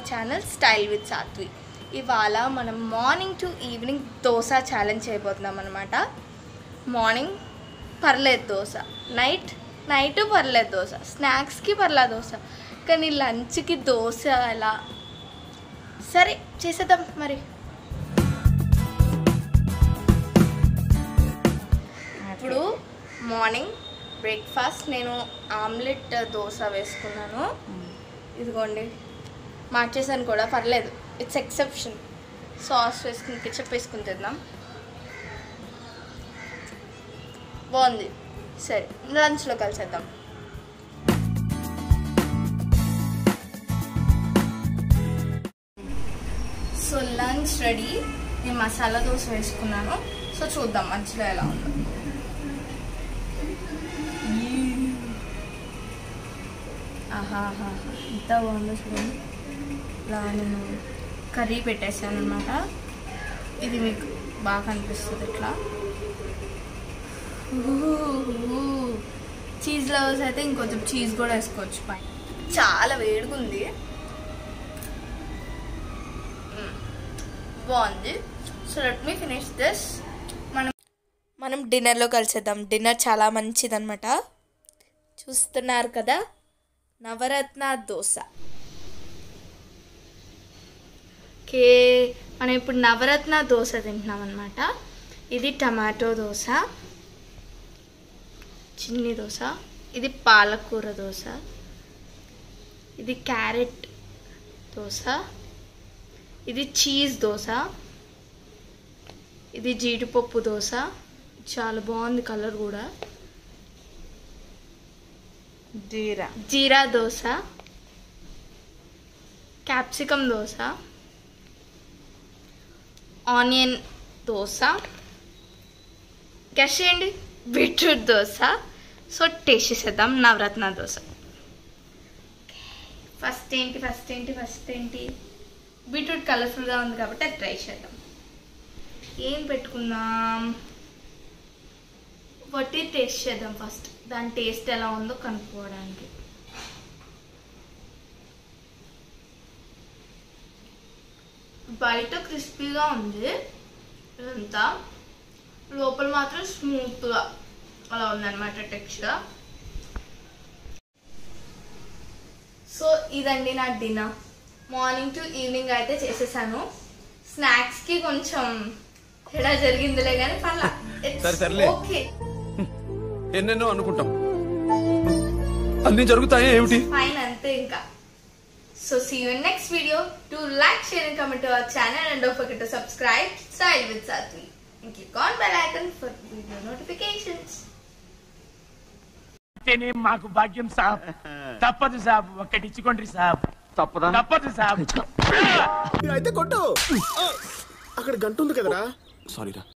Channel style with Satvi ఇవాళ మనం morning to evening dosa challenge చేయబోతున్నాం అనమాట మార్నింగ్ పర్లేదు దోశ నైట్ నైట్ పర్లేదు దోశ స్నాక్స్కి పర్లేదు దోశ కానీ లంచ్కి దోశ ఎలా సరే చేసేద్దాం మరి ఇప్పుడు మార్నింగ్ బ్రేక్ఫాస్ట్ నేను ఆమ్లెట్ దోశ వేసుకున్నాను ఇదిగోండి మార్చేసాను కూడా పర్లేదు ఇట్స్ ఎక్సెప్షన్ సాస్ వేసుకుని కిచప్ వేసుకుని తిందాం బాగుంది సరే లంచ్లో కలిసేద్దాం సో లంచ్ రెడీ నేను మసాలా దోశ వేసుకున్నాను సో చూద్దాం మధ్యలో ఎలా ఉందో ఆహాహా ఎంత బాగుందో చూడండి ఇలా నేను కర్రీ పెట్టేసాను అనమాట ఇది మీకు బాగా కనిపిస్తుంది ఇట్లా చీజ్ లవర్స్ అయితే ఇంకొంచెం చీజ్ కూడా వేసుకోవచ్చు పైన చాలా వేడిగా ఉంది మ్మ్. బాగుంది so let me finish this మనం మనం డిన్నర్లో కలిసేద్దాం డిన్నర్ చాలా మంచిదన్నమాట చూస్తున్నారు కదా నవరత్న దోశ ఓకే మనం ఇప్పుడు నవరత్న దోశ తింటున్నాం అనమాట ఇది టమాటో దోశ చిన్ని దోశ ఇది పాలకూర దోశ ఇది క్యారెట్ దోశ ఇది చీజ్ దోశ ఇది జీడిపప్పు దోశ చాలా బాగుంది కలర్ కూడా jeera jeera dosa capsicum dosa onion dosa guess చేయండి బీట్రూట్ దోశ సో టేస్ట్ చేసేద్దాం నవరత్న దోశ ఫస్ట్ ఏంటి ఫస్ట్ ఏంటి ఫస్ట్ ఏంటి బీట్రూట్ కలర్ఫుల్గా ఉంది కాబట్టి అది ట్రై చేద్దాం ఏం పెట్టుకుందాం వట్టి టేస్ట్ చేద్దాం ఫస్ట్ దాని టేస్ట్ ఎలా ఉందో కనుక్కోవడానికి బయట క్రిస్పీగా ఉంది ఇదంతా లోపల మాత్రం స్మూత్గా అలా ఉందన్నమాట టెక్స్చర్ సో ఇదండి నా డిన్నర్ మార్నింగ్ టు ఈవినింగ్ అయితే చేసేసాను స్నాక్స్కి కొంచెం తేడా జరిగిందిలే కానీ సరే, సర్లే. ఓకే ఎన్నెన్నో అనుకుంటాం అన్ని జరుగుతాయి ఏమిటి ఫైన్ అంతే ఇంకా so see you next video to like share and comment our channel and don't forget to subscribe style with Satvi and click on bell icon for video notifications అంటేనే మాకు భాగ్యం సాబ్ తప్పదు సాబ్ ఒక్కటి ఇచ్చుకోండి సాబ్ తప్పదా తప్పదు సాబ్ అయితే కొట్టు అక్కడ గంట ఉంది కదరా సారీరా